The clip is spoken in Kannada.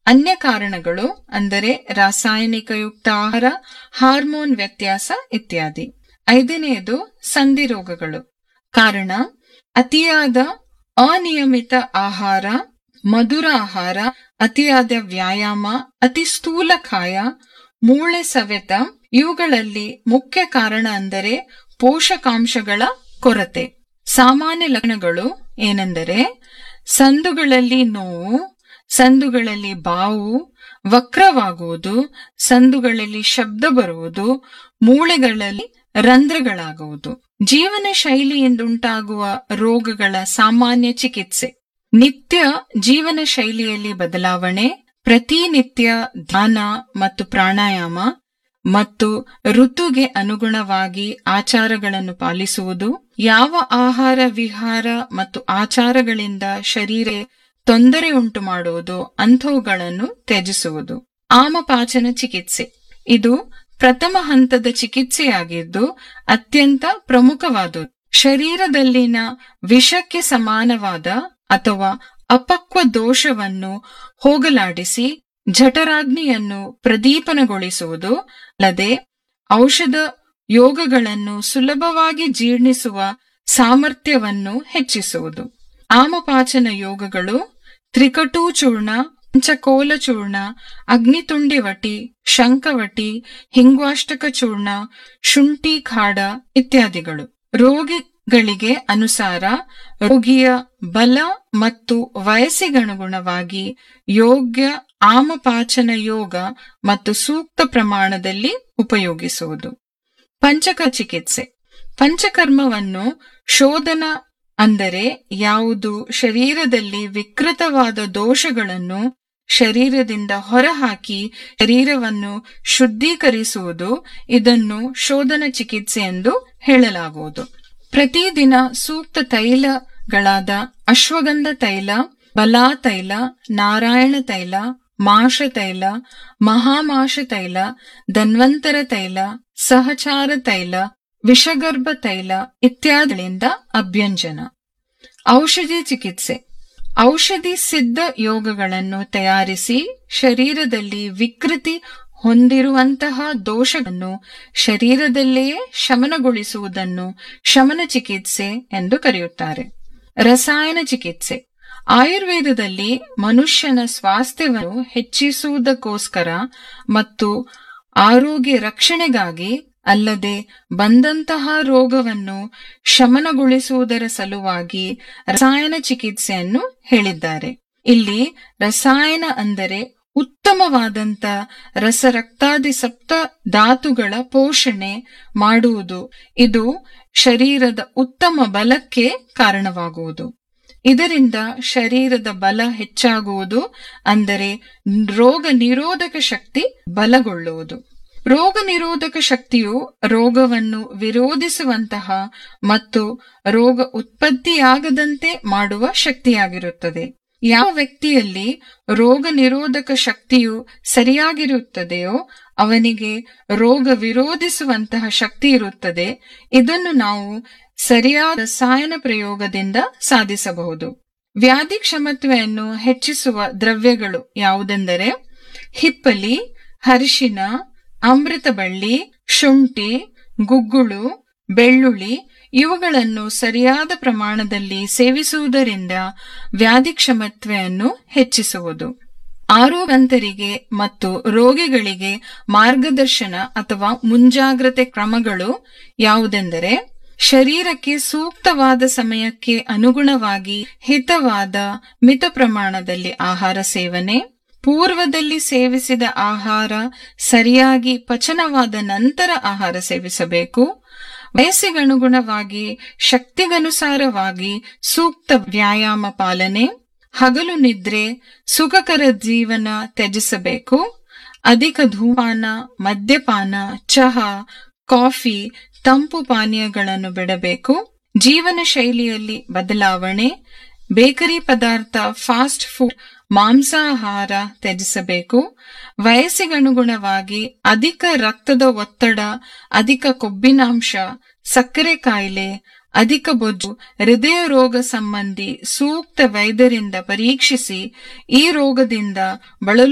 ಅನ್ಯ ಕಾರಣಗಳು ಅಂದರೆ ರಾಸಾಯನಿಕಯುಕ್ತ ಆಹಾರ ಹಾರ್ಮೋನ್ ವ್ಯತ್ಯಾಸ ಇತ್ಯಾದಿ ಐದನೆಯದು ಸಂಧಿ ರೋಗಗಳು ಕಾರಣ ಅತಿಯಾದ ಅನಿಯಮಿತ ಆಹಾರ ಮಧುರ ಆಹಾರ ಅತಿಯಾದ ವ್ಯಾಯಾಮ ಅತಿ ಸ್ಥೂಲ ಕಾಯ ಮೂಳೆ ಸವೆತ ಇವುಗಳಲ್ಲಿ ಮುಖ್ಯ ಕಾರಣ ಅಂದರೆ ಪೋಷಕಾಂಶಗಳ ಕೊರತೆ ಸಾಮಾನ್ಯ ಲಕ್ಷಣಗಳು ಏನೆಂದರೆ ಸಂದುಗಳಲ್ಲಿ ನೋವು ಸಂದುಗಳಲ್ಲಿ ಬಾವು ವಕ್ರವಾಗುವುದು ಸಂದುಗಳಲ್ಲಿ ಶಬ್ದ ಬರುವುದು ಮೂಳೆಗಳಲ್ಲಿ ರಂಧ್ರಗಳಾಗುವುದು ಜೀವನ ಶೈಲಿಯಿಂದುಂಟಾಗುವ ರೋಗಗಳ ಸಾಮಾನ್ಯ ಚಿಕಿತ್ಸೆ ನಿತ್ಯ ಜೀವನ ಶೈಲಿಯಲ್ಲಿ ಬದಲಾವಣೆ ಪ್ರತಿನಿತ್ಯ ಧ್ಯಾನ ಮತ್ತು ಪ್ರಾಣಾಯಾಮ ಮತ್ತು ಋತುಗೆ ಅನುಗುಣವಾಗಿ ಆಚಾರಗಳನ್ನು ಪಾಲಿಸುವುದು ಯಾವ ಆಹಾರ ವಿಹಾರ ಮತ್ತು ಆಚಾರಗಳಿಂದ ಶರೀರ ತೊಂದರೆ ಉಂಟು ಮಾಡುವುದು ಅಂಥವುಗಳನ್ನು ತ್ಯಜಿಸುವುದು ಆಮಪಾಚನ ಚಿಕಿತ್ಸೆ ಇದು ಪ್ರಥಮ ಹಂತದ ಚಿಕಿತ್ಸೆಯಾಗಿದ್ದು ಅತ್ಯಂತ ಪ್ರಮುಖವಾದುದು ಶರೀರದಲ್ಲಿನ ವಿಷಕ್ಕೆ ಸಮಾನವಾದ ಅಥವಾ ಅಪಕ್ವ ದೋಷವನ್ನು ಹೋಗಲಾಡಿಸಿ ಜಠರಾಗ್ನಿಯನ್ನು ಪ್ರದೀಪನಗೊಳಿಸುವುದು ಅಲ್ಲದೆ ಔಷಧ ಯೋಗಗಳನ್ನು ಸುಲಭವಾಗಿ ಜೀರ್ಣಿಸುವ ಸಾಮರ್ಥ್ಯವನ್ನು ಹೆಚ್ಚಿಸುವುದು ಆಮಪಾಚನ ಯೋಗಗಳು ತ್ರಿಕಟೂ ಚೂರ್ಣ ಪಂಚಕೋಲ ಚೂರ್ಣ ಅಗ್ನಿತುಂಡಿವಟಿ ಶಂಕವಟಿ ಹಿಂಗ್ವಾಷ್ಟಕ ಚೂರ್ಣ ಶುಂಠಿ ಖಾಡ ಇತ್ಯಾದಿಗಳು ರೋಗಿಗಳಿಗೆ ಅನುಸಾರ ರೋಗಿಯ ಬಲ ಮತ್ತು ವಯಸ್ಸಿಗನುಗುಣವಾಗಿ ಯೋಗ್ಯ ಆಮಪಾಚನ ಯೋಗ ಮತ್ತು ಸೂಕ್ತ ಪ್ರಮಾಣದಲ್ಲಿ ಉಪಯೋಗಿಸುವುದು ಪಂಚಕ ಚಿಕಿತ್ಸೆ ಪಂಚಕರ್ಮವನ್ನು ಶೋಧನ ಅಂದರೆ ಯಾವುದು ಶರೀರದಲ್ಲಿ ವಿಕೃತವಾದ ದೋಷಗಳನ್ನು ಶರೀರದಿಂದ ಹೊರಹಾಕಿ ಶರೀರವನ್ನು ಶುದ್ಧೀಕರಿಸುವುದು ಇದನ್ನು ಶೋಧನ ಚಿಕಿತ್ಸೆ ಎಂದು ಹೇಳಲಾಗುವುದು ಪ್ರತಿದಿನ ಸೂಕ್ತ ತೈಲಗಳಾದ ಅಶ್ವಗಂಧ ತೈಲ ಬಲಾ ತೈಲ ನಾರಾಯಣ ತೈಲ ಮಾಷ ತೈಲ ಮಹಾಮಾಷ ತೈಲ ಧನ್ವಂತರ ತೈಲ ಸಹಚಾರ ತೈಲ ವಿಷಗರ್ಭ ತೈಲ ಇತ್ಯಾದಿಗಳಿಂದ ಅಭ್ಯಂಜನ ಔಷಧಿ ಚಿಕಿತ್ಸೆ ಔಷಧಿ ಸಿದ್ಧ ಯೋಗಗಳನ್ನು ತಯಾರಿಸಿ ಶರೀರದಲ್ಲಿ ವಿಕೃತಿ ಹೊಂದಿರುವಂತಹ ದೋಷಗಳನ್ನು ಶರೀರದಲ್ಲಿಯೇ ಶಮನಗೊಳಿಸುವುದನ್ನು ಶಮನ ಚಿಕಿತ್ಸೆ ಎಂದು ಕರೆಯುತ್ತಾರೆ ರಸಾಯನ ಚಿಕಿತ್ಸೆ ಆಯುರ್ವೇದದಲ್ಲಿ ಮನುಷ್ಯನ ಸ್ವಾಸ್ಥ್ಯವನ್ನು ಹೆಚ್ಚಿಸುವುದಕ್ಕೋಸ್ಕರ ಮತ್ತು ಆರೋಗ್ಯ ರಕ್ಷಣೆಗಾಗಿ ಅಲ್ಲದೆ ಬಂದಂತಹ ರೋಗವನ್ನು ಶಮನಗೊಳಿಸುವುದರ ಸಲುವಾಗಿ ರಸಾಯನ ಚಿಕಿತ್ಸೆಯನ್ನು ಹೇಳಿದ್ದಾರೆ ಇಲ್ಲಿ ರಸಾಯನ ಅಂದರೆ ಉತ್ತಮವಾದಂತ ರಸರಕ್ತಾದಿ ಸಪ್ತ ಧಾತುಗಳ ಪೋಷಣೆ ಮಾಡುವುದು ಇದು ಶರೀರದ ಉತ್ತಮ ಬಲಕ್ಕೆ ಕಾರಣವಾಗುವುದು ಇದರಿಂದ ಶರೀರದ ಬಲ ಹೆಚ್ಚಾಗುವುದು ಅಂದರೆ ರೋಗ ನಿರೋಧಕ ಶಕ್ತಿ ಬಲಗೊಳ್ಳುವುದು ರೋಗ ನಿರೋಧಕ ಶಕ್ತಿಯು ರೋಗವನ್ನು ವಿರೋಧಿಸುವಂತಹ ಮತ್ತು ರೋಗ ಉತ್ಪತ್ತಿಯಾಗದಂತೆ ಮಾಡುವ ಶಕ್ತಿಯಾಗಿರುತ್ತದೆ ಯಾವ ವ್ಯಕ್ತಿಯಲ್ಲಿ ರೋಗ ನಿರೋಧಕ ಶಕ್ತಿಯು ಸರಿಯಾಗಿರುತ್ತದೆಯೋ ಅವನಿಗೆ ರೋಗ ವಿರೋಧಿಸುವಂತಹ ಶಕ್ತಿ ಇರುತ್ತದೆ ಇದನ್ನು ನಾವು ಸರಿಯಾದ ರಸಾಯನ ಪ್ರಯೋಗದಿಂದ ಸಾಧಿಸಬಹುದು ವ್ಯಾಧಿ ಕ್ಷಮತ್ವೆಯನ್ನು ಹೆಚ್ಚಿಸುವ ದ್ರವ್ಯಗಳು ಯಾವುದೆಂದರೆ ಹಿಪ್ಪಲಿ ಅರಿಶಿನ ಅಮೃತಬಳ್ಳಿ ಶುಂಠಿ ಗುಗ್ಗುಳು ಬೆಳ್ಳುಳ್ಳಿ ಇವುಗಳನ್ನು ಸರಿಯಾದ ಪ್ರಮಾಣದಲ್ಲಿ ಸೇವಿಸುವುದರಿಂದ ವ್ಯಾಧಿ ಕ್ಷಮತ್ವೆಯನ್ನು ಹೆಚ್ಚಿಸುವುದು ಆರೋಗ್ಯವಂತರಿಗೆ ಮತ್ತು ರೋಗಿಗಳಿಗೆ ಮಾರ್ಗದರ್ಶನ ಅಥವಾ ಮುಂಜಾಗ್ರತೆ ಕ್ರಮಗಳು ಯಾವುದೆಂದರೆ ಶರೀರಕ್ಕೆ ಸೂಕ್ತವಾದ ಸಮಯಕ್ಕೆ ಅನುಗುಣವಾಗಿ ಹಿತವಾದ ಮಿತ ಪ್ರಮಾಣದಲ್ಲಿ ಆಹಾರ ಸೇವನೆ ಪೂರ್ವದಲ್ಲಿ ಸೇವಿಸಿದ ಆಹಾರ ಸರಿಯಾಗಿ ಪಚನವಾದ ನಂತರ ಆಹಾರ ಸೇವಿಸಬೇಕು ವಯಸ್ಸಿಗನುಗುಣವಾಗಿ ಶಕ್ತಿಗನುಸಾರವಾಗಿ ಸೂಕ್ತ ವ್ಯಾಯಾಮ ಪಾಲನೆ ಹಗಲು ನಿದ್ರೆ ಸುಖಕರ ಜೀವನ ತ್ಯಜಿಸಬೇಕು ಅಧಿಕ ಧೂಮಪಾನ ಮದ್ಯಪಾನ ಚಹಾ ಕಾಫಿ ತಂಪು ಪಾನೀಯಗಳನ್ನು ಬಿಡಬೇಕು ಜೀವನ ಶೈಲಿಯಲ್ಲಿ ಬದಲಾವಣೆ ಬೇಕರಿ ಪದಾರ್ಥ ಫಾಸ್ಟ್ ಫುಡ್ ಮಾಂಸಾಹಾರ ತ್ಯಜಿಸಬೇಕು ವಯಸ್ಸಿಗನುಗುಣವಾಗಿ ಅಧಿಕ ರಕ್ತದ ಒತ್ತಡ ಅಧಿಕ ಕೊಬ್ಬಿನಾಂಶ ಸಕ್ಕರೆ ಕಾಯಿಲೆ ಅಧಿಕ ಬೊಜ್ಜು ಹೃದಯ ರೋಗ ಸಂಬಂಧಿ ಸೂಕ್ತ ವೈದ್ಯರಿಂದ ಪರೀಕ್ಷಿಸಿ ಈ ರೋಗದಿಂದ ಬಳಲು